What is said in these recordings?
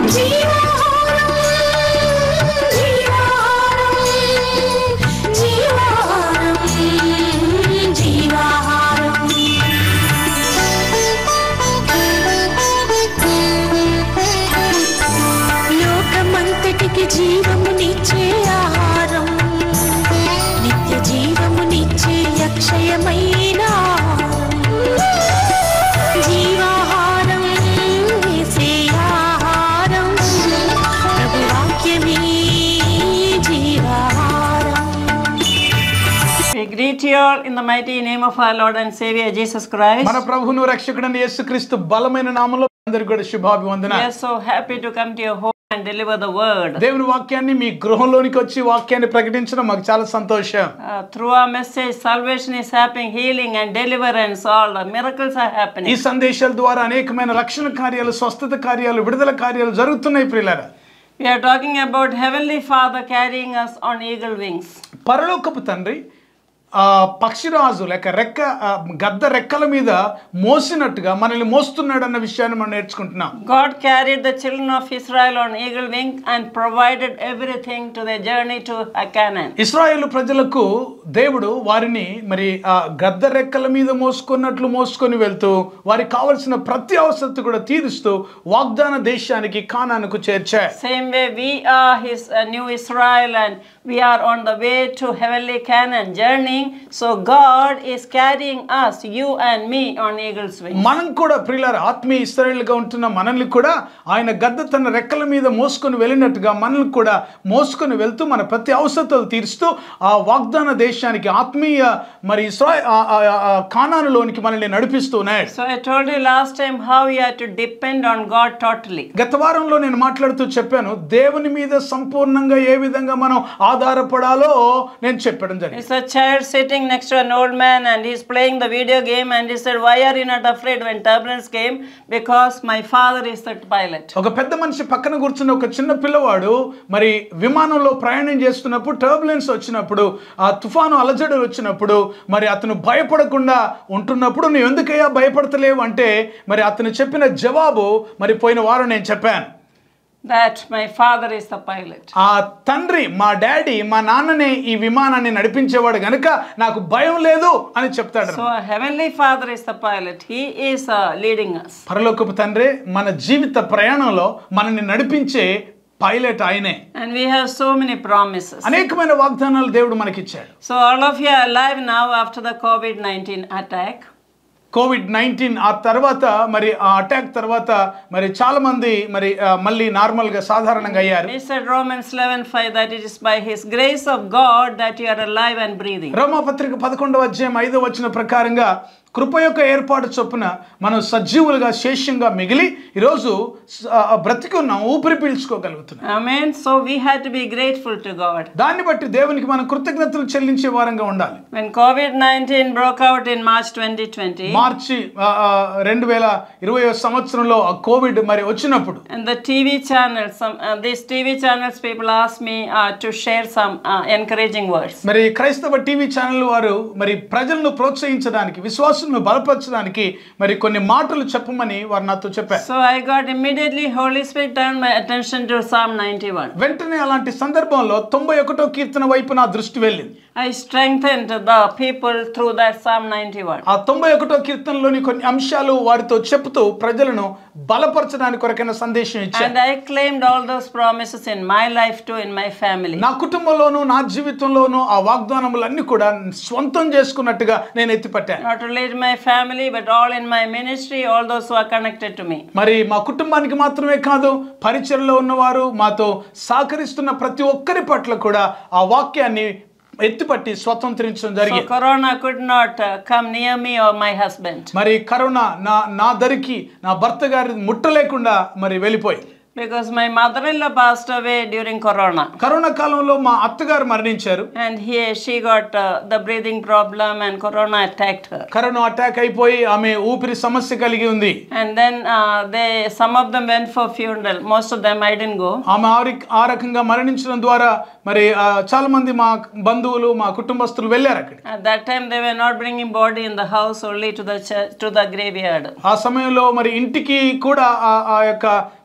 జీవాహారం జీవాహారం జీవాహారం లోకమంతటికి జీవమునిచ్చే ఆహారం నిత్య జీవమునిచ్చే అక్షయమైన ఆహారం. జీవాహారం యేసే ఆహారం ప్రభు వాక్యమే జీవాహారం We greet you all in the mighty name of our Lord and Savior Jesus Christ. మన ప్రభువును రక్షకుడని యేసుక్రీస్తు బలమైన నామంలో అందరికి కూడా శుభాభివందన We are so happy to come to your home and deliver the word. దేవుని వాక్యాన్ని మీ గృహంలోనికి వచ్చి వాక్యాన్ని ప్రకటించడం మాకు చాలా సంతోషం Uh, through our message, salvation is happening, healing and deliverance, all the miracles are ఈ happening. సందేశాల ద్వారా అనేకమైన రక్షణ కార్యాలు స్వస్థత కార్యాలు విడుదల కార్యాలు జరుగుతున్నాయి ప్రియులారా We are talking about Heavenly Father carrying us on eagle wings. పరలోకపు తండ్రి ఆ పక్షిరాజు లేక రెక్క ఆ, గద్ద రెక్కల మీద మోసినట్టుగా మనల్ని మోస్తున్నాడు అన్న విషయాన్ని మనం నేర్చుకుంటున్నాం God carried the children of Israel on eagle wing and provided everything to their journey to Canaan. Israel ప్రజలకు దేవుడు వారిని మరి ఆ గద్ద రెక్కల మీద మోసుకున్నట్లు మోసుకొని వెళ్తూ వారికి కావలసిన ప్రతి అవసరత కూడా తీరుస్తూ వాగ్దాన దేశానికి కానానికి చేర్చారు Same way we are His uh, new Israel and we are on the way to heavenly Canaan journeying. So God is carrying us, you and me, on eagle's wings. మనం కూడా ప్రియులార ఆత్మీయ ఇస్రాయేల్గా ఉంటున్న మనల్ని కూడా ఆయన గద్ద తన రెక్కల మీద మోసుకొని వెళ్ళినట్టుగా మనల్ని కూడా మోసుకొని వెళ్తూ మన ప్రతి అవసరతలు తీరుస్తూ ఆ వాగ్దాన దేశానికి ఆత్మీయ మరి ఇస్రాయల్ కానానులోనికి మనల్ని నడిపిస్తున్నాడు So I told you last time how we are to depend on God totally. గత వారంలో నేను మాట్లాడుతూ చెప్పాను దేవుని మీద సంపూర్ణంగా ఏ విధంగా మనం ఆధారపడాలో నేను చెప్పడం జరిగింది It's a child sitting next to an old man and he's playing the video game and he said, Why are you not afraid when turbulence came? Because my father is the pilot. ఒక పెద్ద మనిషి పక్కన కూర్చున్న ఒక చిన్న పిల్లవాడు మరి విమానంలో ప్రయాణం చేస్తున్నప్పుడు టర్బులెన్స్ వచ్చినప్పుడు ఆ తుఫాను అలజడులు వచ్చినప్పుడు మరి అతను భయపడకుండా ఉంటున్నప్పుడు నువ్వు ఎందుకయ్యా భయపడతలేవు అంటే మరి అతను చెప్పిన జవాబు మరి పోయిన వారం నేను చెప్పాను That my father is the pilot. ఆ తండ్రి మా డాడీ మా నాన్ననే ఈ విమానాన్ని నడిపించేవాడు గనుక నాకు భయం లేదు అని చెప్తాడు So our heavenly father is the pilot. He is uh, leading us. పరలోకపు తండ్రి మన జీవిత ప్రయాణంలో మనల్ని నడిపించే పైలట్ ఆయనే And we have so many promises. అనేకమైన వాగ్దానాలు దేవుడు మనకిచ్చాడు So all of you are alive now after the COVID-19 attack. COVID nineteen ఆ తర్వాత మరి ఆ అటాక్ తర్వాత మరి చాలా మంది మరి ఆ, మళ్ళీ నార్మల్గా సాధారణంగా అయ్యారు He said Romans 11:5 that it is by his grace of God that you are alive and breathing. రోమాపత్రిక పదకొండవ అధ్యాయం ఐదో వచ్చిన ప్రకారంగా కృప యొక్క ఏర్పాటు చొప్పున మనం సజీవులుగా శేష్యంగా మిగిలి ఈరోజు స- ఆ, బ్రతికున్నాం ఊపిరి పీల్చుకోగలుగుతున్నాం Amen. So we had to be grateful to God. దాన్ని బట్టి దేవునికి మనం కృతజ్ఞతలు చెల్లించే వారంగా ఉండాలి When COVID-19 broke out in March 2020, మార్చి రెండు వేల ఇరవై సంవత్సరంలో ఆ కోవిడ్ మరి వచ్చినప్పుడు and the TV channels, some uh, these TV channels, people asked me uh, to share some uh, encouraging words. మరి క్రైస్తవ టీవీ ఛానల్ వారు మరి ప్రజలను ప్రోత్సహించడానికి విశ్వాసులను బలపరచడానికి మరి కొన్ని మాటలు చెప్పమని వారు నాతో చెప్పారు So I got immediately Holy Spirit turned my attention to Psalm 91. వెంటనే అలాంటి సందర్భంలో తొంభై ఒకటో కీర్తన వైపు నా దృష్టి వెళ్ళింది I strengthened the people through that Psalm 91. ఆ తొంభై ఒకటో కీర్తనలోని కొన్ని అంశాలు వారితో చెప్తూ ప్రజలను బలపరచడానికి కొరకైన సందేశం ఇచ్చారు And I claimed all those promises in my life too, in my family. నా కుటుంబంలోనూ నా జీవితంలోనూ ఆ వాగ్దానములన్నీ కూడా స్వంతం చేసుకున్నట్టుగా నేను ఎత్తిపట్టాను Not only in my family, but all in my ministry, all those who are connected to me. మరి మా కుటుంబానికి మాత్రమే కాదు పరిచయలో ఉన్నవారు మాతో సహకరిస్తున్న ప్రతి ఒక్కరి పట్ల కూడా ఆ వాక్యాన్ని ఎత్తిపట్టి స్వతంత్రించడం So జరిగింది Corona could not uh, come near me or my husband మరి కరోనా నా నా దరికి నా భర్త గారి ముట్టలేకుండా మరి వెళ్ళిపోయి because my mother-in-law passed away during Corona. Corona కాలంలో మా అత్తగారు మరణించారు And here she got uh, the breathing problem and Corona attacked her. Corona attack అయిపోయి ఆమె ఊపిరి సమస్య కలిగి ఉంది And then uh, they, some of them went for funeral. Most of them I didn't go. ఆమె ఆ రి- ఆ రకంగా మరణించడం ద్వారా మరి ఆ, చాలా మంది మా బంధువులు మా కుటుంబస్తులు వెళ్ళారు అక్కడికి At that time they were not bringing body in the house, only to the church, to the graveyard. ఆ సమయంలో మరి ఇంటికి కూడా ఆ- ఆ యొక్క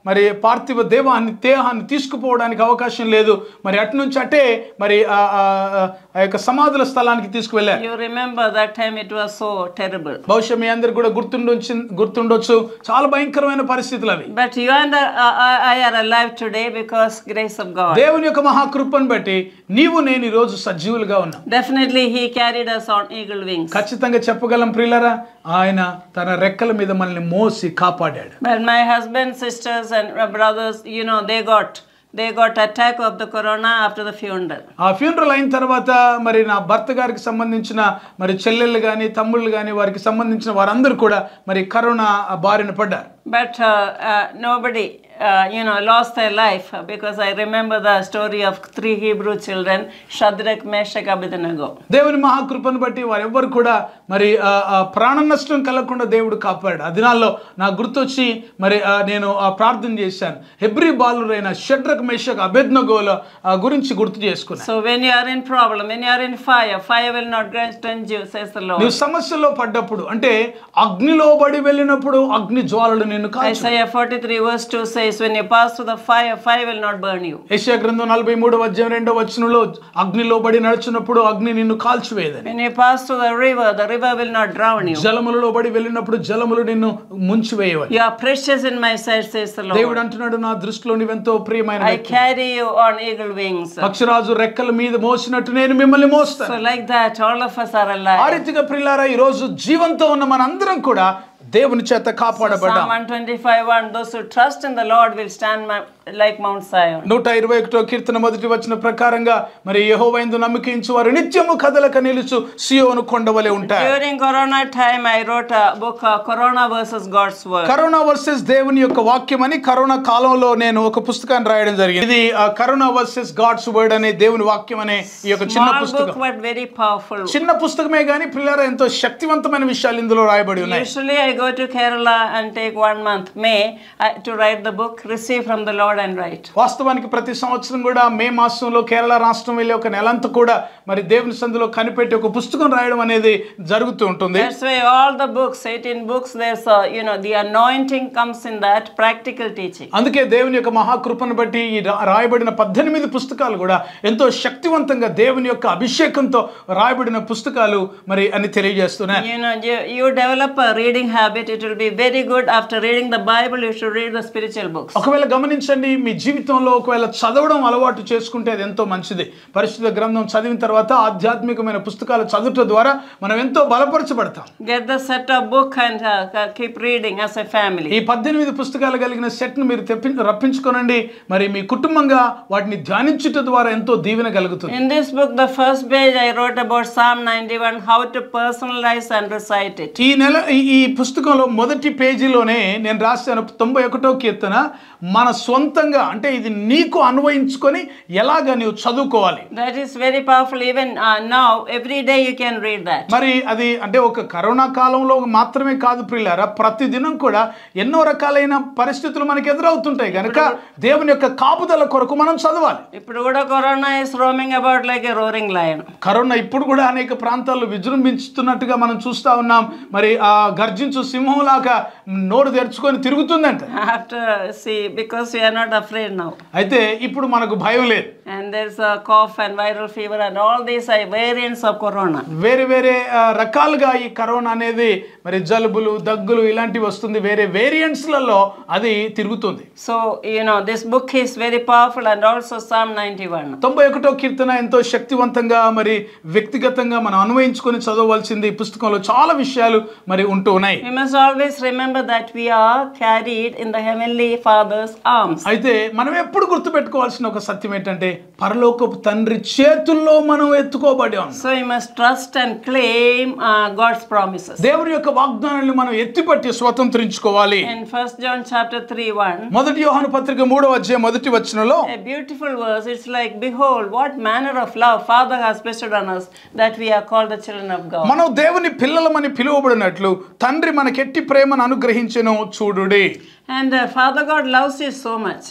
మరి పార్థివ దేవాన్ని దేహాన్ని తీసుకుపోవడానికి అవకాశం లేదు మరి అటు నుంచి అటే మరి ఆ ఆ, ఆ యొక్క సమాధుల స్థలానికి తీసుకువెళ్ళారు You remember that time it was so terrible. బహుశా మీ అందరికి కూడా గుర్తుండొచ్చు గుర్తుండొచ్చు చాలా భయంకరమైన పరిస్థితులు అవి But you and I, I- I are alive today because grace of God. దేవుని యొక్క మహాకృపను బట్టి నీవు నేను ఈ రోజు సజీవులుగా ఉన్నాం Definitely He carried us on eagle wings. ఖచ్చితంగా చెప్పగలం ప్రియులరా ఆయన తన రెక్కల మీద మనల్ని మోసి కాపాడాడు But my husband, sisters, and uh, brothers, you know, they got they got attack of the corona after the funeral. ఆ ఫ్యూనరల్ అయిన తర్వాత మరి నా భర్త గారికి సంబంధించిన మరి చెల్లెళ్ళు కానీ తమ్ముళ్ళు కానీ వారికి సంబంధించిన వారందరూ కూడా మరి కరోనా బారిన పడ్డారు But uh, uh, nobody, uh, you know, lost their life uh, because I remember the story of three Hebrew children, Shadrach, Meshach, Abednego. దేవుని మహాకృపను బట్టి వారెవ్వరు కూడా మరి ఆ, ఆ ప్రాణ నష్టం కలగకుండా దేవుడు కాపాడాడు ఆ దినాల్లో నాకు గుర్తొచ్చి మరి ఆ, నేను ఆ ప్రార్థన చేశాను హెబ్రి బాలురైన షడ్రక్ మేషక్ అభెజ్ఞగోల గురించి గుర్తు చేసుకున్నాను So when you are in problem, when you are in fire, fire will not quench you, says the Lord. నువ్వు సమస్యలో పడ్డప్పుడు అంటే అగ్నిలో పడి వెళ్ళినప్పుడు అగ్ని జ్వాలలు నిన్ను కాల్చు Isaiah 43 verse 2 says, when you pass through the fire, fire will not burn you. యెషయా గ్రంథం నలభై మూడు అధ్యాయం రెండో వచనంలో అగ్నిలో పడి నడుచున్నప్పుడు అగ్ని నిన్ను కాల్చివేయదని When you pass through the river, the river will not drown you. జలములలో పడి వెళ్ళినప్పుడు జలములు నిన్ను ముంచివేయవని You are precious in my sight, says the Lord. దేవుడు అంటున్నాడు నా దృష్టిలో నువ్వెంతో ప్రియమైన I వ్యక్తి. carry you on eagle wings. పక్షిరాజు రెక్కల మీద మోసినట్టు నేను మిమ్మల్ని So మోస్తాను like that, all of us are ఆ alive. రీతిగా ప్రిల్లారా ఈ రోజు జీవంతో ఉన్న మనందరం కూడా దేవుని చేత కాపాడబడ్డాం Psalm 125 1 Those who trust in the Lord will stand ma- like Mount Zion. నూట ఇరవై ఒకటో కీర్తన మొదటి వచ్చిన ప్రకారంగా మరి యెహోవాయందు నమ్మకించు వారు నిత్యము కదలక నిలుచు సియోను కొండవలే ఉంటారు During Corona time, I wrote a book, uh, Corona versus God's Word. Corona versus దేవుని యొక్క వాక్యం అని కరోనా కాలంలో నేను ఒక పుస్తకాన్ని రాయడం జరిగింది ఇది ఆ, కరోనా వర్సెస్ గాడ్స్ వర్డ్ అనే దేవుని వాక్యం అనే ఈ యొక్క చిన్న Small book, పుస్తకం but very powerful. చిన్న పుస్తకమే కానీ పిల్లల ఎంతో శక్తివంతమైన విషయాలు ఇందులో రాయబడి ఉన్నాయి Usually, I go to Kerala and take one month, May, uh, to write the book, receive from the Lord and write. వాస్తవానికి ప్రతి సంవత్సరం కూడా మే మాసంలో కేరళ రాష్ట్రం వెళ్ళి ఒక నెలంతా కూడా మరి దేవుని సందులో కనిపెట్టి ఒక పుస్తకం రాయడం అనేది జరుగుతూ ఉంటుంది That's why all the books, 18 books, there's a, you know, the anointing comes in that practical teaching. అందుకే దేవుని యొక్క మహాకృపను బట్టి ఈ రా- రాయబడిన పద్దెనిమిది పుస్తకాలు కూడా ఎంతో శక్తివంతంగా దేవుని యొక్క అభిషేకంతో రాయబడిన పుస్తకాలు మరి అని తెలియజేస్తున్నాయి You know, you, you develop a reading habit, it will be very good. After reading the Bible, you should read the spiritual books. ఒకవేళ గమనించండి మీ జీవితంలో ఒకవేళ చదవడం అలవాటు చేసుకుంటే అది ఎంతో మంచిది పరిశుద్ధ గ్రంథం చదివిన తర్వాత ఆధ్యాత్మికమైన పుస్తకాలు చదువుట ద్వారా మనం ఎంతో బలపరచబడతాం Get the set of book and uh, keep reading as a family. ఈ పద్దెనిమిది పుస్తకాలు కలిగిన సెట్ను మీరు తెప్పి రప్పించుకోనండి మరి మీ కుటుంబంగా వాటిని ధ్యానించుట ద్వారా ఎంతో దీవెన కలుగుతుంది In this book, the first page I wrote about Psalm 91, how to personalize and recite it. ఈ నెల ఈ- ఈ పుస్తకంలో మొదటి పేజీలోనే నేను రాశాను తొంభై ఒకటో కీర్తన మన సొంతంగా అంటే ఇది నీకు అన్వయించుకొని ఎలాగ నీవు చదువుకోవాలి That is very powerful. Even uh, now, every day you can read that. మరి అది అంటే ఒక కరోనా కాలంలో మాత్రమే కాదు ప్రియులారా ప్రతిదినం కూడా ఎన్నో రకాలైన పరిస్థితులు మనకి ఎదురవుతుంటాయి కనుక దేవుని యొక్క కాపుదల కొరకు మనం చదవాలి ఇప్పుడు కూడా corona is roaming about like a roaring lion corona ఇప్పుడు కూడా అనేక ప్రాంతాల్లో విజృంభించుతున్నట్టుగా మనం చూస్తా ఉన్నాం మరి ఆ గర్జించు సింహంలాగా నోరు తెరుచుకొని తిరుగుతుందంట after see because are not afraid now అయితే ఇప్పుడు మనకు భయం లేదు and there's a cough and viral fever and all these I variants of corona వేరే వేరే ఆ, రకాలుగా ఈ కరోనా అనేది మరి జలుబులు దగ్గులు ఇలాంటివి వస్తుంది వేరే వేరియంట్స్లలో అది తిరుగుతుంది so you know this book is very powerful and also psalm ninety one తొంభై ఒకటో కీర్తన ఎంతో శక్తివంతంగా మరి వ్యక్తిగతంగా మనం అన్వయించుకొని చదవవలసింది ఈ పుస్తకంలో చాలా విషయాలు మరి ఉంటూ ఉన్నాయి We must always remember that we are carried in the Heavenly Father's arms. అయితే మనం ఎప్పుడు గుర్తుపెట్టుకోవాల్సిన ఒక సత్యం ఏంటంటే పరలోకపు తండ్రి చేతుల్లో మనం ఎత్తుకోబడి ఉన్నాం So you must trust and claim uh, God's promises. దేవుని యొక్క వాగ్దానాన్ని మనం ఎత్తిపట్టి స్వతంత్రించుకోవాలి In 1 John chapter 3 1, మొదటి యోహాను పత్రిక మూడవ అధ్యాయం మొదటి వచనంలో a beautiful verse, it's like, Behold, what manner of love Father has bestowed on us that we are called the children of God. మనం దేవుని పిల్లలమని పిలువబడినట్లు తండ్రి మనకెట్టి ప్రేమను అనుగ్రహించెను చూడుడి And uh, Father God loves you so much.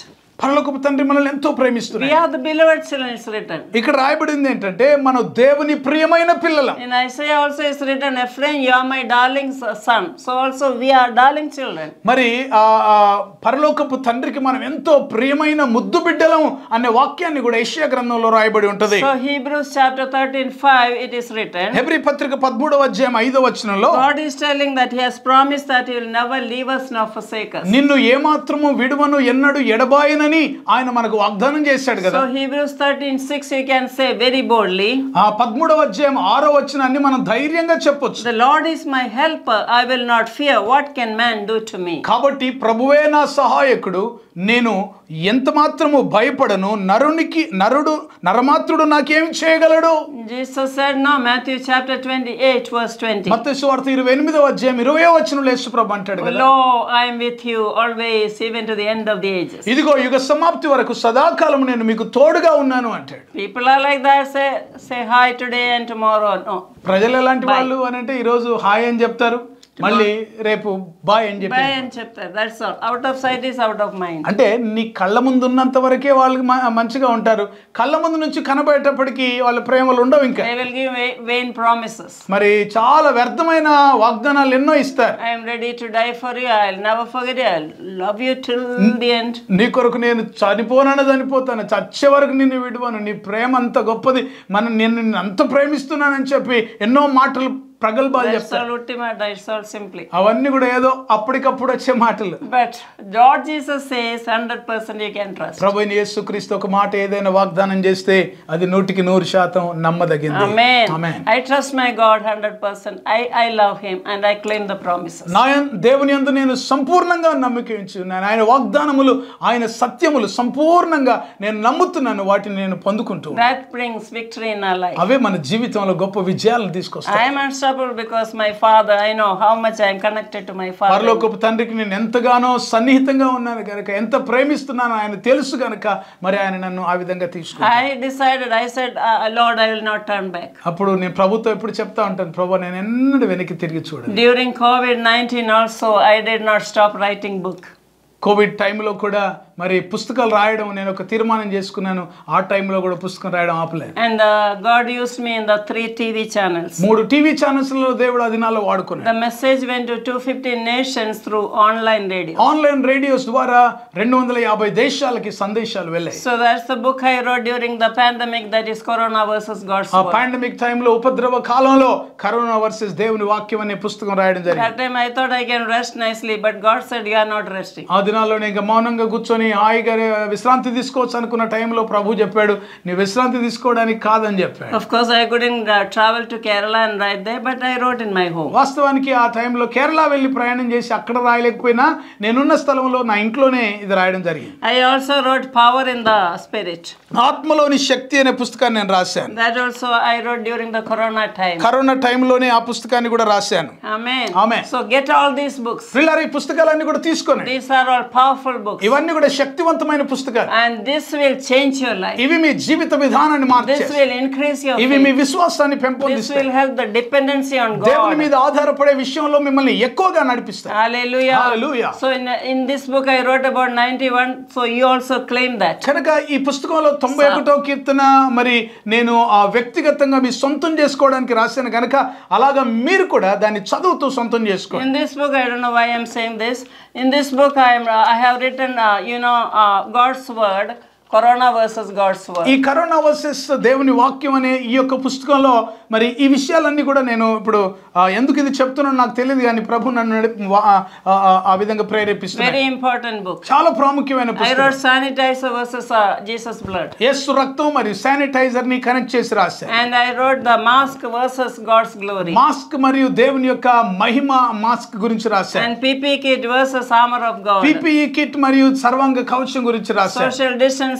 పరలోకపు తండ్రి మనల్ని ఎంతో We ప్రేమిస్తున్నారు are the beloved children, it's written. ఇక్కడ రాయబడింది ఏంటంటే మనం దేవుని ప్రియమైన పిల్లలం In Isaiah also is written, Ephraim, you are my darling son. So also we are darling children. మరి ఆ ఆ పరలోకపు తండ్రికి మనం ఎంతో ప్రియమైన ముద్దు బిడ్డలం అనే వాక్యాన్ని కూడా ఏషియా గ్రంథంలో రాయబడి ఉంటది So Hebrews chapter 13, 5, it is written. హెబ్రి పత్రిక పదమూడవ అధ్యాయం ఐదో వచనంలో God is telling that He has promised that He will never leave us nor forsake us. నిన్ను ఏమాత్రము విడువను ఎన్నడు ఎడబాయనని ఆయన మనకు వాగ్దానం చేశాడు కదా So Hebrews 13, 6, you can say very boldly, ఆ పదమూడవ అధ్యాయం ఆరో వచనాన్ని మనం ధైర్యంగా చెప్పొచ్చు The Lord is my helper, I will not fear. What can man do to me? కాబట్టి ప్రభువే నా సహాయకుడు నేను ఎంత మాత్రము భయపడను నరునికి నరుడు నరమాత్రుడు నాకేం చేయగలడు Jesus said, No, Matthew chapter 28, verse 20. మత్తయి సువార్త ఇరవై ఎనిమిదవ అధ్యాయం ఇరవై వచనంలో యేసు ప్రభు అంటాడు కదా Lo, I am with you always, even to the end of the ages. ఇదిగో యుగ సమాప్తి వరకు సదాకాలం నేను మీకు తోడుగా ఉన్నాను అంటాడు People are like that, say, say hi today and tomorrow. No. ప్రజలు ఎలాంటి వాళ్ళు అని అంటే ఈరోజు హాయ్ అని చెప్తారు మళ్ళీ రేపు బాయ్ అని చెప్పి Bye and chapter. That's all. Out of sight is out of mind. అంటే నీ కళ్ళ ముందు ఉన్నంత వరకే వాళ్ళు మ- మంచిగా ఉంటారు కళ్ళ ముందు నుంచి కనబడేటప్పటికి వాళ్ళ ప్రేమలు ఉండవు ఇంకా They will give va- vain promises. మరి చాలా వ్యర్థమైన వాగ్దానాలు ఎన్నో ఇస్తారు I am ready to die for you. I'll never forget you. I'll love you till the end. నీ కొరకు నేను చనిపోనని చనిపోతాను చచ్చే వరకు నిన్ను విడువను నీ ప్రేమ అంత గొప్పది మనం నేను నిన్ను అంత ప్రేమిస్తున్నానని చెప్పి ఎన్నో మాటలు ప్రగల్భాలు That's చెప్తారు all ultimate. That's all simply. అవన్నీ కూడా ఏదో అప్పటికప్పుడు వచ్చే మాటలు But Lord Jesus says 100% you can trust. ప్రభు అయిన యేసుక్రీస్తు ఒక మాట ఏదైనా వాగ్దానం చేస్తే అది నూటికి నూరు శాతం నమ్మదగింది Amen. Amen. I trust my God 100%. I, I love Him and I claim the promises. నా యం- దేవుని యందు నేను సంపూర్ణంగా నమ్మిక ఉంచున్నాను ఆయన వాగ్దానములు ఆయన సత్యములు సంపూర్ణంగా నేను నమ్ముతున్నాను వాటిని నేను పొందుకుంటూ ఉన్నాను. That brings victory in our life. అవే మన జీవితంలో గొప్ప విజయాలను తీసుకొస్తాయి I am unstoppable because my Father, I know how much I am connected to my Father. పరలోకపు తండ్రికి నేను ఎంతగానో సన్నిహితంగా ఉన్నాను కనుక ఎంత ప్రేమిస్తున్నానో ఆయన తెలుసు కనుక మరి ఆయన నన్ను ఆ విధంగా తీసుకు I decided, I said, uh, Lord, I will not turn back. అప్పుడు నేను ప్రభుత్వం ఎప్పుడు చెప్తా ఉంటాను ప్రభు నేను ఎన్నడూ వెనక్కి తిరిగి చూడను During COVID 19, also, I did not stop writing book. Covid టైంలో కూడా మరి పుస్తకాలు రాయడం నేను ఒక తీర్మానం చేసుకున్నాను ఆ టైంలో కూడా పుస్తకం రాయడం ఆపలేదు And uh, God used me in the three TV channels. మూడు టీవీ ఛానల్స్లో దేవుడు ఆ దినాల్లో వాడుకున్నాడు The message went to 250 nations through online radio. Online radios ద్వారా రెండు వందల యాభై దేశాలకి సందేశాలు వెళ్ళాయి So that's the book I wrote during the pandemic that is Corona versus God's ఆ word. పాండమిక్ టైంలో ఉపద్రవ కాలంలో కరోనా వర్సెస్ దేవుని వాక్యం అనే పుస్తకం రాయడం జరిగింది That time I thought I can rest nicely, but God said you are not resting. ఆ దినాల్లో నేను ఇంకా మౌనంగా కూర్చొని హాయిగా విశ్రాంతి తీసుకోవచ్చు అనుకున్న టైంలో ప్రభు చెప్పాడు నీ విశ్రాంతి తీసుకోవడానికి కాదని చెప్పాడు Of course, I couldn't uh, travel to Kerala and write there, but I wrote in my home. వాస్తవానికి ఆ టైంలో కేరళ వెళ్ళి ప్రయాణం చేసి అక్కడ రాయలేకపోయినా నేనున్న స్థలంలో నా ఇంట్లోనే ఇది రాయడం జరిగింది I also wrote Power in the Spirit. ఆత్మలోని శక్తి అనే పుస్తకాన్ని నేను రాశాను That also I wrote during the Corona time. Corona టైంలోనే ఆ పుస్తకాన్ని కూడా రాశాను Amen. Amen. So get all these books. పిల్లలు ఈ పుస్తకాలన్నీ కూడా తీసుకొని These are all powerful books. ఇవన్నీ కూడా శక్తివంతమైన పుస్తకాలు And this will change your life. ఇవి మీ జీవిత విధానాన్ని This మార్చేస్తాయి will increase your ఇవి faith. మీ విశ్వాసాన్ని This పెంపొందిస్తాయి will help the dependency on దేవుని God. మీద ఆధారపడే విషయంలో మిమ్మల్ని ఎక్కువగా నడిపిస్తాయి Hallelujah. Hallelujah. So in, in this book I wrote about 91, so you also claim that. కనుక ఈ పుస్తకంలో తొంభై ఒకటో కీర్తన మరి నేను ఆ వ్యక్తిగతంగా మీ సొంతం చేసుకోవడానికి రాశాను కనుక అలాగా మీరు కూడా దాన్ని చదువుతూ సొంతం చేసుకోండి In this book, I don't know why I'm saying this. In this book, I am I have written, uh, you know, uh, God's word, Corona versus God's word. ఈ కరోనా వర్సెస్ దేవుని వాక్యం అనే ఈ యొక్క పుస్తకంలో మరి ఈ విషయాలన్నీ కూడా నేను ఇప్పుడు ఆ, ఎందుకు ఇది చెప్తున్నాను నాకు తెలియదు కానీ ప్రభు నన్ను నడిపి- వా- ఆ, ఆ, ఆ విధంగా ప్రేరేపిస్తున్నాను Very important book. చాలా ప్రాముఖ్యమైన I పుస్తకం wrote sanitizer versus uh, Jesus blood. యేసు రక్తం మరియు శానిటైజర్ ని కనెక్ట్ చేసి రాశాను And I wrote the mask versus God's glory. Mask మరియు దేవుని యొక్క మహిమ మాస్క్ గురించి రాశాను And PP kit versus armor of God. PPE kit మరియు సర్వాంగ కవచం గురించి రాశాను Social distancing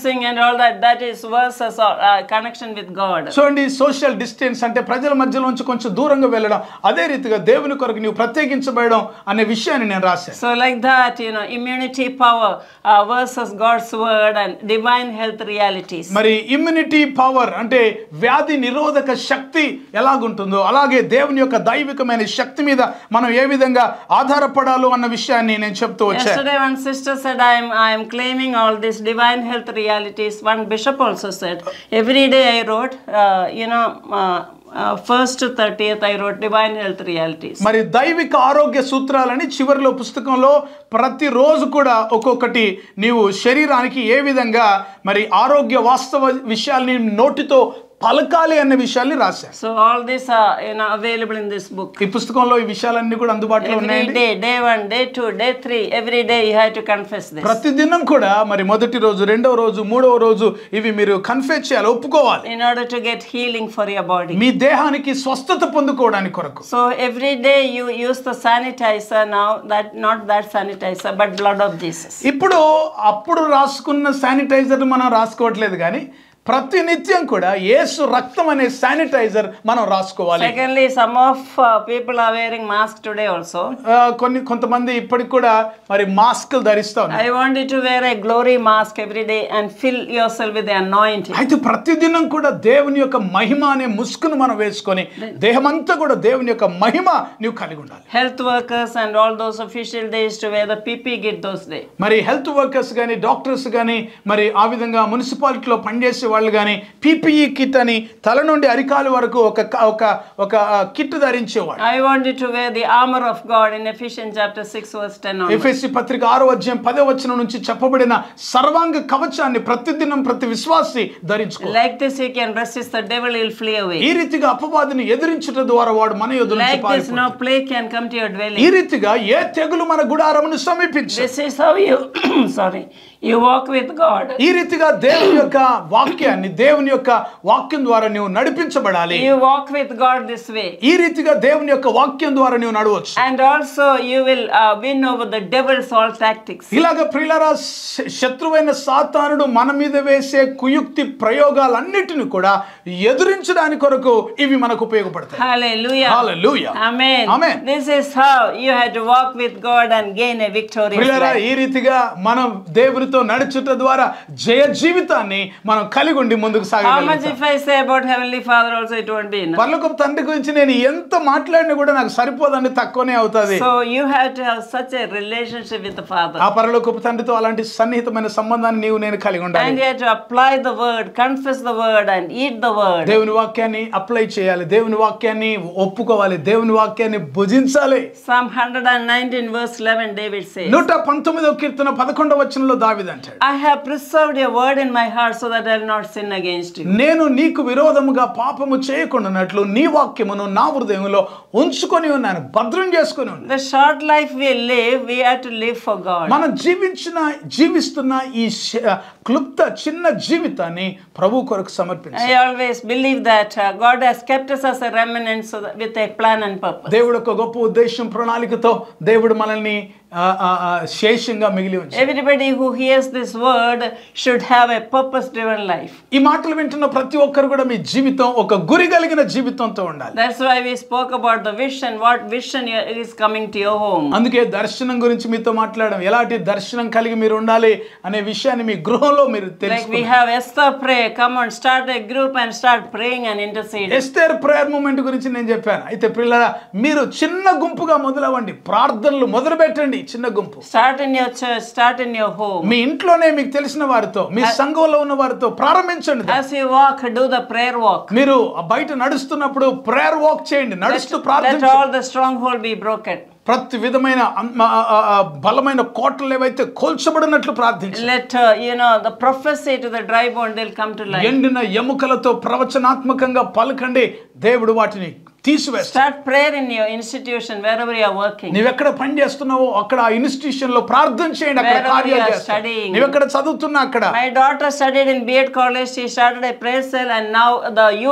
distancing and all that, that is versus or uh, connection with God. చూడండి సోషల్ డిస్టెన్స్ అంటే ప్రజల మధ్యలోంచి కొంచెం దూరంగా వెళ్ళడం అదే రీతిగా దేవుని కొరకు నీవు ప్రత్యేకించబడడం అనే విషయాన్ని నేను రాశాను So like that, you know, immunity power uh, versus God's word and divine health realities. మరి ఇమ్యూనిటీ పవర్ అంటే వ్యాధి నిరోధక శక్తి ఎలాగుంటుందో అలాగే దేవుని యొక్క దైవికమైన శక్తి మీద మనం ఏ విధంగా ఆధారపడాలో అన్న విషయాన్ని నేను చెప్తూ వచ్చాను Yesterday, one sister said, I am, I am claiming all these divine health realities. One bishop also said, every day I wrote, uh, you know, uh, uh, first to 30th, I wrote divine health realities. మరి దైవిక ఆరోగ్య సూత్రాలని చివరిలో పుస్తకంలో ప్రతిరోజు కూడా ఒక్కొక్కటి నీవు శరీరానికి ఏ విధంగా మరి ఆరోగ్య వాస్తవ విషయాల్ని నోటితో పలకాలి అనే విషయాల్ని రాశాను So all these are, you know, available in this book. ఈ పుస్తకంలో ఈ విషయాలన్నీ కూడా అందుబాటులో Every ఉన్నాయండి day, day one, day two, day three, every day you have to confess this. ప్రతిదినం కూడా మరి మొదటి రోజు రెండవ రోజు మూడవ రోజు ఇవి మీరు కన్ఫెస్ చేయాలి ఒప్పుకోవాలి In order to get healing for your body. మీ దేహానికి స్వస్థత పొందుకోవడానికి కొరకు So every day you use the sanitizer now, that not that sanitizer, but blood of Jesus. ఇప్పుడు అప్పుడు రాసుకున్న శానిటైజర్ మనం రాసుకోవట్లేదు కానీ ప్రతినిత్యం కూడా యేసు రక్తం అనే శానిటైజర్ మనం రాసుకోవాలి Secondly, some of uh, people are wearing mask today also. ఆ, కొన్ని కొంతమంది ఇప్పటికి కూడా మరి మాస్కులు ధరిస్తా ఉన్నారు I want you to wear a glory mask every day and fill yourself with the anointing. అయితే ప్రతిదినం కూడా దేవుని యొక్క మహిమ అనే ముసుగును మనం వేసుకొని దేహమంతా కూడా దేవుని యొక్క మహిమ నీవు కలిగి ఉండాలి Health workers and all those official days to wear the PP kit those days. మరి హెల్త్ వర్కర్స్ కానీ డాక్టర్స్ కానీ మరి ఆ విధంగా మున్సిపాలిటీలో పనిచేసే వాళ్ళు కానీ పీపీఈ కిట్ అని తల నుండి అరికాలు వరకు ఒక ఒక ఒక కిట్ ధరించేవాడు I want you to wear the armor of God in Ephesians chapter 6 verse 10 onwards. ఎఫ్ఎస్సి పత్రిక ఆరో అధ్యాయం పదో వచనం నుంచి చెప్పబడిన సర్వాంగ కవచాన్ని ప్రతిదినం ప్రతి విశ్వాసి ధరించుకో Like this you can resist the devil, he'll flee away. ఈ రీతిగా అపవాదిని ఎదిరించట ద్వారా వాడు మన యొద్ద నుంచి Like this పారిపోతాడు. no plague can come to your ఈ dwelling. రీతిగా ఏ తెగులు మన గుడారమును సమీపించు This is how you, sorry, you walk with God. ఈ రీతిగా దేవుని యొక్క వాక్యాన్ని దేవుని యొక్క వాక్యం ద్వారా నీవు నడిపించబడాలి You walk with God this way. ఈ రీతిగా దేవుని యొక్క వాక్యం ద్వారా నీవు నడవచ్చు And also you will uh, win over the devil's all tactics. ఇలాగ ప్రియులరా శ- శత్రువైన సాతానుడు మన మీద వేసే కుయుక్తి ప్రయోగాలన్నిటిని కూడా ఎదురించడానికి కొరకు ఇవి మనకు ఉపయోగపడతాయి Hallelujah. Hallelujah. Amen. Amen. This is how you had to walk with God and gain a victorious ప్రియులరా life. ఈ రీతిగా మనం దేవునితో నడుచుట ద్వారా జయ జీవితాన్ని మనం కలిగి ఉండి ముందుకు How much సాగగలుగుతాం if I say about Heavenly Father also it won't be enough. పర్లోకపు తండ్రి గురించి నేను ఎంత మాట్లాడినా కూడా నాకు సరిపోదండి తక్కువనే అవుతుంది So you have to have such a relationship with the Father. ఆ పరలోకపు తండ్రితో అలాంటి సన్నిహితమైన సంబంధాన్ని నీవు నేను కలిగి And ఉండాలి you have to apply the word, confess the word, and eat the word. దేవుని వాక్యాన్ని అప్లై చేయాలి దేవుని వాక్యాన్ని ఒప్పుకోవాలి దేవుని వాక్యాన్ని భుజించాలి Psalm 119 verse 11 David says, నూట పంతొమ్మిదో కీర్తన పదకొండవ వచనంలో దావిదంటాడు I have preserved your word in my heart so that I will not sin against you. నేను నీకు విరోధముగా పాపము చేయకుండానట్లు నీ వాక్యమును నా హృదయంలో ఉంచుకొని ఉన్నాను భద్రం చేసుకొని ఉన్నాను The short life we live, we have to live for God. మనం జీవించిన జీవిస్తున్న ఈ శ- క్లుప్త చిన్న జీవితాన్ని ప్రభు కొరకు సమర్పించాలి I always believe that uh, God has kept us as a remnant so that, with a plan and purpose. దేవుడు ఒక గొప్ప ఉద్దేశం ప్రణాళికతో దేవుడు మనల్ని ఆ, ఆ, ఆ, శేషంగా మిగిలి ఉంచాడు Everybody who hears this word should have a purpose driven life. ఈ మాటలు వింటున్న ప్రతి ఒక్కరు కూడా మీ జీవితం ఒక గురి కలిగిన జీవితంతో ఉండాలి That's why we spoke about the vision, what vision you- is coming to your home. అందుకే దర్శనం గురించి మీతో మాట్లాడడం ఎలాంటి దర్శనం కలిగి మీరు ఉండాలి అనే విషయాన్ని మీ గృహంలో మీరు Like we తెలుసు have Esther pray, come on, start a group and start praying and interceding. Esther prayer moment గురించి నేను చెప్పాను అయితే పిల్లల మీరు చిన్న గుంపుగా మొదలవ్వండి ప్రార్థనలు మొదలు పెట్టండి చిన్న గుంపు Start in your church, start in your home. మీ ఇంట్లోనే మీకు తెలిసిన వారితో మీ సంఘంలో ఉన్న వారితో ప్రారంభించండి As you walk, do the prayer walk. మీరు ఆ బయట నడుస్తున్నప్పుడు ప్రేయర్ వాక్ చేయండి నడుస్తూ Let ప్రార్థించండి all the stronghold be broken. ప్రతి విధమైన అన్- ఆ, ఆ, ఆ, బలమైన కోటలు ఏవైతే కోల్చబడినట్లు ప్రార్థించండి Let, uh, you know, the prophecy to the dry bone, they'll come to life. ఎండిన ఎముకలతో ప్రవచనాత్మకంగా పలకండి దేవుడు వాటిని తీసివేస్తాడు Start prayer in your institution, wherever you are working. నీవెక్కడ పని చేస్తున్నావో అక్కడ ఆ ఇన్స్టిట్యూషన్ లో ప్రార్థన చేయండి అక్కడ Wherever కార్యాలు you are చేస్తాడు studying. నీవెక్కడ చదువుతున్నా అక్కడ My daughter studied in B.Ed college. She started a prayer cell, and now the youth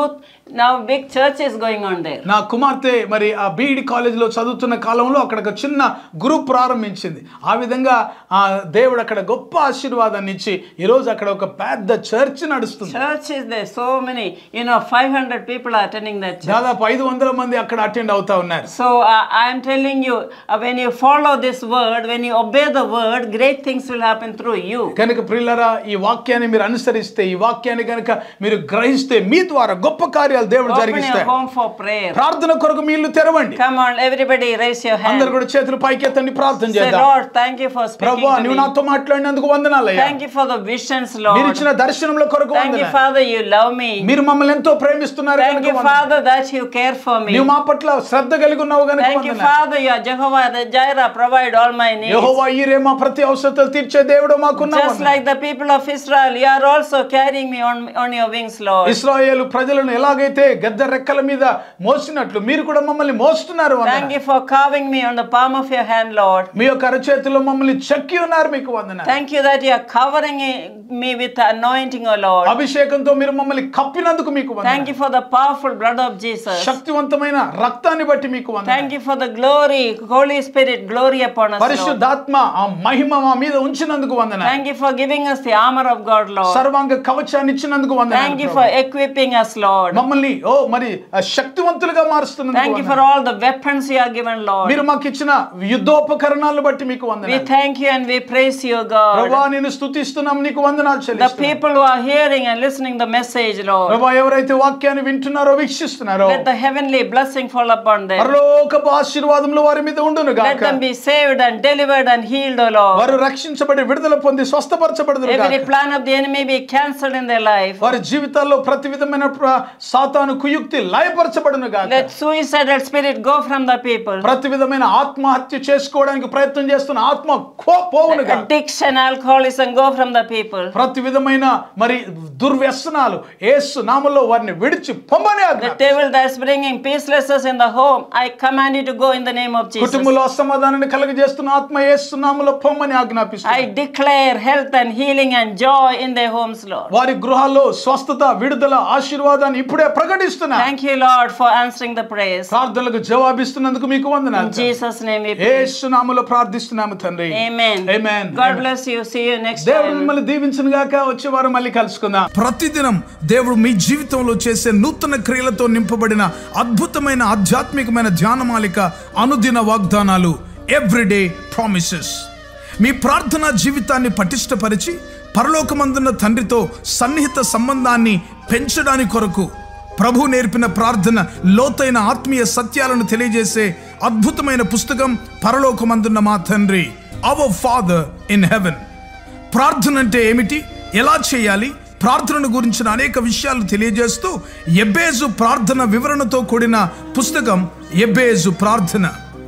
Now big church is going on there. నా కుమార్తె మరి ఆ బీఈడి కాలేజీలో చదువుతున్న కాలంలో అక్కడ ఒక చిన్న గ్రూప్ ప్రారంభించింది ఆ విధంగా ఆ దేవుడు అక్కడ గొప్ప ఆశీర్వాదాన్ని ఇచ్చి ఈరోజు అక్కడ ఒక పెద్ద చర్చ్ నడుస్తుంది Church is there, so many, you know, 500 people are attending that church. దాదాపు ఐదు వందల మంది అక్కడ అటెండ్ అవుతా ఉన్నారు So uh, I am telling you, uh, when you follow this word, when you obey the word, great things will happen through you. కనుక ప్రిల్లరా ఈ వాక్యాన్ని మీరు అనుసరిస్తే ఈ వాక్యాన్ని కనుక మీరు గ్రహిస్తే మీ ద్వారా గొప్ప కార్యాలు దేవుడు Open your జరిగిస్తాడు home for prayer. ప్రార్థన కొరకు మీ ఇల్లు తెరవండి Come on, everybody, raise your అందరు hand. కూడా చేతులు పైకెత్తండి ప్రార్థన Say, చేద్దాం Lord, thank you for speaking ప్రభా to నువ్వు me. నాతో మాట్లాడినందుకు వందనాలయ్యా Thank you for the visions, మీరు Lord. ఇచ్చిన దర్శనముల కొరకు Thank you, వందనాలు Father, you love me. మీరు మమ్మల్ని ఎంతో ప్రేమిస్తున్నారు Thank కనుక you, వందనాలు. Father, that you care for me. నీవు మా పట్ల శ్రద్ధ కలిగి ఉన్నావు కనుక Thank you, వందనాలు. Father, you are Jehovah the Jireh, provide all my needs. యెహోవా ఈరే మా ప్రతి అవసరతలు తీర్చే దేవుడు మాకున్నావు Just like the people of Israel, you are also carrying me on, on your wings, Lord. ఇస్రాయేలు ప్రజలను ఎలాగైతే గద్ద రెక్కల మీద మోసినట్లు మీరు కూడా మమ్మల్ని మోస్తున్నారు వందనాలు. Thank you for carving me on the palm of your hand, Lord. మీ యొక్క అరచేతిలో మమ్మల్ని చెక్కి ఉన్నారు మీకు వందన Thank you that you are covering me with the anointing, O Lord. అభిషేకంతో మీరు మమ్మల్ని కప్పినందుకు మీకు వందనాలు. Thank you for the powerful blood of Jesus. శక్తివంతమైన రక్తాన్ని బట్టి మీకు వందనాలు. Thank you for the glory, Holy Spirit, glory upon us, Lord. పరిశుద్ధాత్మ ఆ మహిమ మా మీద ఉంచినందుకు వందన Thank you for giving us the armor of God, Lord. సర్వాంగ కవచాన్ని ఇచ్చినందుకు వందన Thank you for equipping us, Lord. మమ్మల్ని ఓ మరి ఆ శక్తివంతులుగా మారుస్తున్నందుకు Thank you for వందనాలు. all the weapons you are given, Lord. మీరు మాకు ఇచ్చిన యుద్ధోపకరణాలను బట్టి మీకు We వందనాలు thank you and we praise you, God. ప్రభా నేను స్తుతిస్తున్నాం నీకు వందనాలు The చెల్లిస్తున్నాం people who are hearing and listening the message, Lord. ప్రభా ఎవరైతే వాక్యాన్ని వింటున్నారో వీక్షిస్తున్నారో Let the heavenly blessing fall upon them. పరలోకపు ఆశీర్వాదములు వారి మీద ఉండును Let గాక them be saved and delivered and healed, O Lord. వారు రక్షించబడి విడుదల పొంది స్వస్థపరచబడుదురు Every గాక plan of the enemy be cancelled in their life. వారి జీవితాల్లో ప్రతి విధమైన ప్ర- సాతాను కుయుక్తి లయపరచబడును గాక Let suicidal spirit go from the people. ప్రతి విధమైన ఆత్మహత్య చేసుకోవడానికి ప్రయత్నం చేస్తున్న ఆత్మ కో- పోవును గాక Addiction, alcoholism go from the people. ప్రతి విధమైన మరి దుర్వ్యసనాలు ఏసు నామంలో వారిని విడిచి పొమ్మని The ఆజ్ఞాపిస్తున్నాను. devil that's bringing peacelessness in the home, I command you to go in the name of Jesus. కుటుంబంలో అసమాధానాన్ని కలుగజేస్తున్న ఆత్మ ఏసు నామంలో పొమ్మని I ఆజ్ఞాపిస్తున్నాను declare health and healing and joy in their homes, Lord. వారి గృహాల్లో స్వస్థత విడుదల ఆశీర్వాదాన్ని ఇప్పుడే ప్రకటిస్తున్నా Thank you, Lord, for answering the prayers. ప్రార్థనలకు జవాబిస్తున్నందుకు మీకు In వందనాలు Jesus' name we pray. ఏసు నామంలో ప్రార్థిస్తున్నాము తండ్రి Amen. Amen. God Amen. bless you. See you next దేవుడు time. మిమ్మల్ని దీవించిన గాక వచ్చే వారం మళ్ళీ కలుసుకుందాం ప్రతిదినం దేవుడు మీ జీవితంలో చేసే నూతన క్రియలతో నింపబడిన అద్భుతమైన ఆధ్యాత్మికమైన ధ్యానమాలిక అనుదిన వాగ్దానాలు ఎవ్రీడే ప్రామిసెస్ మీ ప్రార్థనా జీవితాన్ని పటిష్టపరిచి పరలోకమందున్న తండ్రితో సన్నిహిత సంబంధాన్ని పెంచడానికి కొరకు ప్రభు నేర్పిన ప్రార్థన లోతైన ఆత్మీయ సత్యాలను తెలియజేసే అద్భుతమైన పుస్తకం పరలోకమందున్న మా తండ్రి అవర్ ఫాదర్ ఇన్ హెవెన్ ప్రార్థన అంటే ఏమిటి ఎలా చేయాలి ప్రార్థనను గురించిన అనేక విషయాలు తెలియజేస్తూ ఎబ్బేజు ప్రార్థన వివరణతో కూడిన పుస్తకం ఎబ్బేజు ప్రార్థన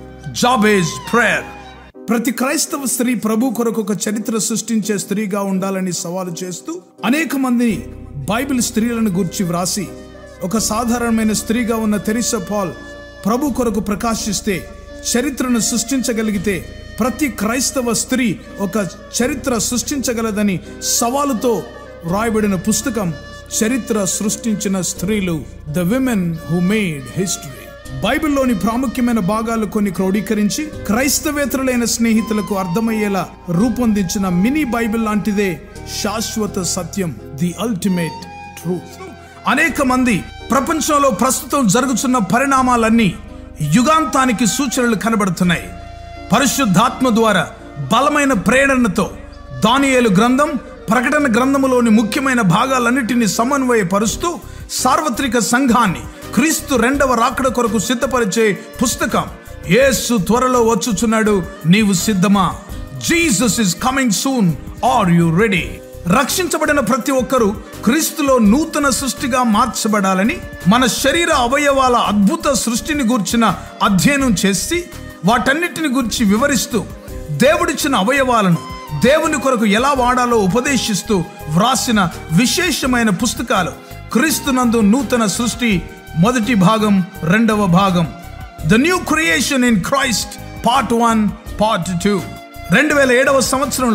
జాబేజ్ ప్రేయర్ ప్రతి క్రైస్తవ స్త్రీ ప్రభు కొరకు ఒక చరిత్ర సృష్టించే స్త్రీగా ఉండాలని సవాలు చేస్తూ అనేక మందిని బైబిల్ స్త్రీలను గూర్చి వ్రాసి ఒక సాధారణమైన స్త్రీగా ఉన్న తెరిసా పాల్ ప్రభు కొరకు ప్రకాశిస్తే చరిత్రను సృష్టించగలిగితే ప్రతి క్రైస్తవ స్త్రీ ఒక చరిత్ర సృష్టించగలదని సవాలుతో వ్రాయబడిన పుస్తకం చరిత్ర సృష్టించిన స్త్రీలు the women who made history బైబిల్లోని ప్రాముఖ్యమైన భాగాలు కొన్ని క్రోడీకరించి క్రైస్తవేతరులైన స్నేహితులకు అర్థమయ్యేలా రూపొందించిన మినీ బైబిల్ లాంటిదే శాశ్వత సత్యం ది అల్టిమేట్ ట్రూత్ అనేక మంది ప్రపంచంలో ప్రస్తుతం జరుగుతున్న పరిణామాలన్నీ యుగాంతానికి సూచనలు కనబడుతున్నాయి పరిశుద్ధాత్మ ద్వారా బలమైన ప్రేరణతో దానియేలు గ్రంథం ప్రకటన గ్రంథములోని ముఖ్యమైన భాగాలన్నిటిని సమన్వయపరుస్తూ సార్వత్రిక సంఘాన్ని క్రీస్తు రెండవ రాకడ కొరకు సిద్ధపరిచే పుస్తకం యేసు త్వరలో వచ్చుచున్నాడు నీవు సిద్ధమా Jesus is coming soon are you ready రక్షించబడిన ప్రతి ఒక్కరూ క్రీస్తులో నూతన సృష్టిగా మార్చబడాలని మన శరీర అవయవాల అద్భుత సృష్టిని గూర్చిన అధ్యయనం చేసి వాటన్నిటిని గురించి వివరిస్తూ దేవుడిచ్చిన అవయవాలను దేవుని కొరకు ఎలా వాడాలో ఉపదేశిస్తూ వ్రాసిన విశేషమైన పుస్తకాలు క్రీస్తునందు నూతన సృష్టి మొదటి భాగం రెండవ భాగం the new creation in Christ part one part two రెండు వేల ఏడవ సంవత్సరంలో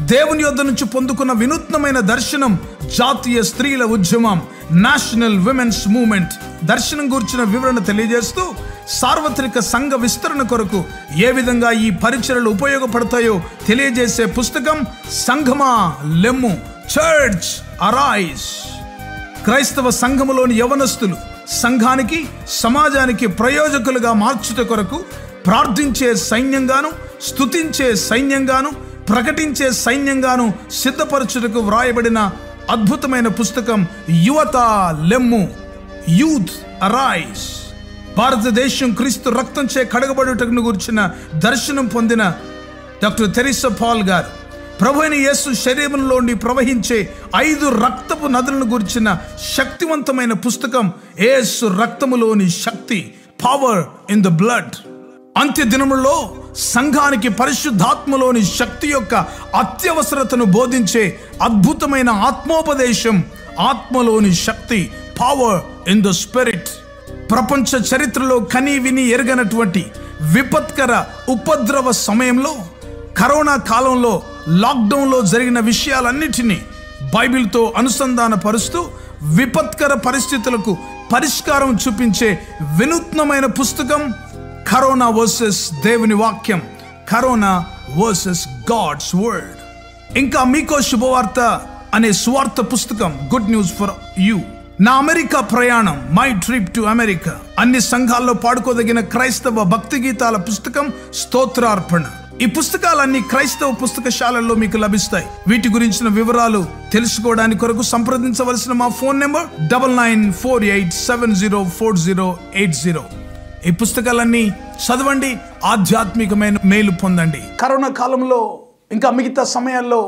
దేవుని యొద్ద నుంచి పొందుకున్న వినూత్నమైన దర్శనం జాతీయ స్త్రీల ఉద్యమం నేషనల్ విమెన్స్ మూవ్మెంట్ దర్శనం గురించిన వివరణ తెలియజేస్తూ సార్వత్రిక సంఘ విస్తరణ కొరకు ఏ విధంగా ఈ పరిచయలు ఉపయోగపడతాయో తెలియజేసే పుస్తకం సంఘమా లెమ్ము చర్చ్ అరైజ్ క్రైస్తవ సంఘములోని యవనస్తులు సంఘానికి సమాజానికి ప్రయోజకులుగా మార్చుట కొరకు ప్రార్థించే సైన్యంగాను స్తుతించే సైన్యంగాను ప్రకటించే సైన్యంగాను సిద్ధపరచుటకు వ్రాయబడిన అద్భుతమైన పుస్తకం యువత లెమ్ము యూత్ అరైజ్ భారతదేశం క్రీస్తు రక్తంచే కడగబడుటకు గురించిన దర్శనం పొందిన డాక్టర్ తెరిసా పాల్ గారు ప్రభు అయిన యేసు శరీరంలోని ప్రవహించే ఐదు రక్తపు నదులను గురించిన శక్తివంతమైన పుస్తకం యేసు రక్తములోని శక్తి పవర్ ఇన్ ద బ్లడ్ అంత్య దినములో సంఘానికి పరిశుద్ధాత్మలోని శక్తి యొక్క అత్యవసరతను బోధించే అద్భుతమైన ఆత్మోపదేశం ఆత్మలోని శక్తి పవర్ ఇన్ ద స్పిరిట్ ప్రపంచ చరిత్రలో కని విని ఎరగనటువంటి విపత్కర ఉపద్రవ సమయంలో కరోనా కాలంలో లాక్డౌన్లో జరిగిన విషయాలన్నిటినీ బైబిల్తో అనుసంధాన పరుస్తూ విపత్కర పరిస్థితులకు పరిష్కారం చూపించే వినూత్నమైన పుస్తకం కరోనా వర్సెస్ దేవుని వాక్యం కరోనా వర్సెస్ గాడ్స్ వర్డ్ ఇంకా మీకో శుభవార్త అనే స్వార్థ పుస్తకం గుడ్ న్యూస్ ఫర్ యూ నా అమెరికా ప్రయాణం మై ట్రిప్ టు అమెరికా అన్ని సంఘాల్లో పాడుకోదగిన క్రైస్తవ భక్తి గీతాల పుస్తకం స్తోత్రార్పణ ఈ పుస్తకాలన్నీ క్రైస్తవ పుస్తకశాలల్లో మీకు లభిస్తాయి వీటి గురించిన వివరాలు తెలుసుకోవడానికి కొరకు సంప్రదించవలసిన మా phone number double nine four eight seven zero four zero eight zero ఈ పుస్తకాలన్నీ చదవండి ఆధ్యాత్మికమైన మేలు పొందండి కరోనా కాలంలో ఇంకా మిగతా సమయాల్లో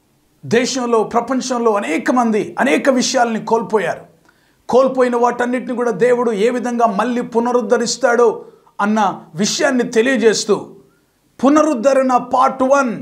దేశంలో ప్రపంచంలో అనేక మంది అనేక విషయాల్ని కోల్పోయారు కోల్పోయిన వాటన్నిటిని కూడా దేవుడు ఏ విధంగా మళ్ళీ పునరుద్ధరిస్తాడో అన్న విషయాన్ని తెలియజేస్తూ పునరుద్ధరణ పార్ట్ వన్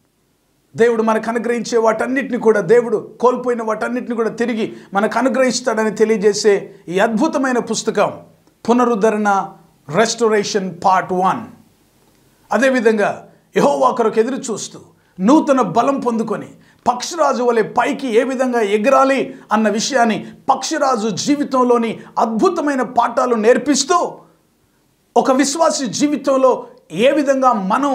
దేవుడు మనకు అనుగ్రహించే వాటన్నిటిని కూడా దేవుడు కోల్పోయిన వాటన్నిటిని కూడా తిరిగి మనకు అనుగ్రహిస్తాడని తెలియజేసే ఈ అద్భుతమైన పుస్తకం పునరుద్ధరణ రెస్టోరేషన్ పార్ట్ వన్ అదేవిధంగా యహోవా కొరకు ఎదురు చూస్తూ నూతన బలం పొందుకొని పక్షిరాజు వలె పైకి ఏ విధంగా ఎగరాలి అన్న విషయాన్ని పక్షిరాజు జీవితంలోని అద్భుతమైన పాఠాలు నేర్పిస్తూ ఒక విశ్వాసి జీవితంలో ఏ విధంగా మనం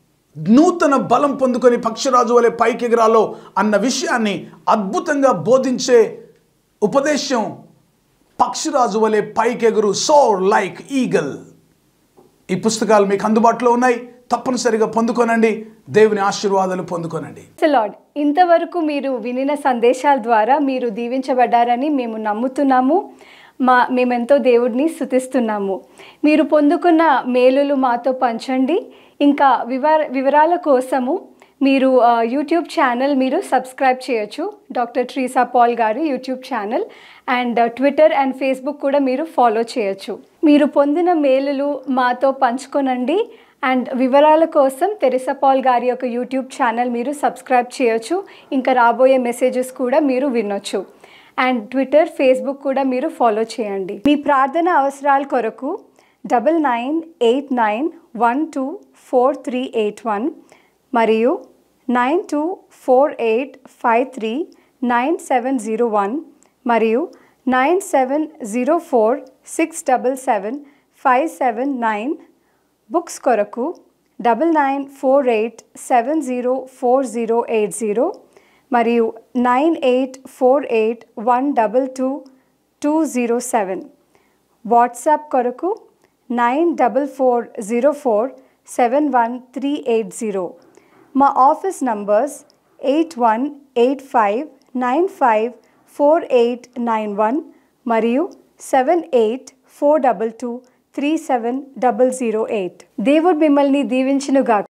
నూతన బలం పొందుకొని పక్షిరాజు వలె పైకి ఎగరాలో అన్న విషయాన్ని అద్భుతంగా బోధించే ఉపదేశం పక్షిరాజు వలె పైకెగురు సోర్ లైక్ ఈగల్ ఈ పుస్తకాలు మీకు అందుబాటులో ఉన్నాయి తప్పనిసరిగా పొందుకోనండి దేవుని ఆశీర్వాదాలు పొందుకోనండి లార్డ్ ఇంతవరకు మీరు వినిన సందేశాల ద్వారా మీరు దీవించబడ్డారని మేము నమ్ముతున్నాము మా మేమెంతో దేవుడిని స్థుతిస్తున్నాము మీరు పొందుకున్న మేలులు మాతో పంచండి ఇంకా వివర వివరాల కోసము మీరు ఆ, యూట్యూబ్ ఛానల్ మీరు సబ్స్క్రైబ్ చేయొచ్చు డాక్టర్ ట్రీసా పాల్ గారి YouTube channel and Twitter and Facebook కూడా మీరు ఫాలో చేయొచ్చు మీరు పొందిన మేలులు మాతో పంచుకొనండి అండ్ వివరాల కోసం తెరిసా పాల్ గారి యొక్క యూట్యూబ్ ఛానల్ మీరు సబ్స్క్రైబ్ చేయొచ్చు ఇంకా రాబోయే మెసేజెస్ కూడా మీరు వినొచ్చు అండ్ ట్విట్టర్ ఫేస్బుక్ కూడా మీరు ఫాలో చేయండి మీ ప్రార్థన అవసరాల కొరకు double nine eight nine one two four three eight one మరియు nine two four eight five three nine seven zero one మరియు nine seven zero four six double seven five seven nine books కొరకు double nine four eight seven zero four zero eight zero మరియు nine eight four eight one double two two zero seven WhatsApp కొరకు nine double four zero four seven one three eight zero మా office numbers eight one eight five nine five four eight nine one మరియు seven eight four double two three seven double zero eight దేవుడు మిమ్మల్ని దీవించునుగాక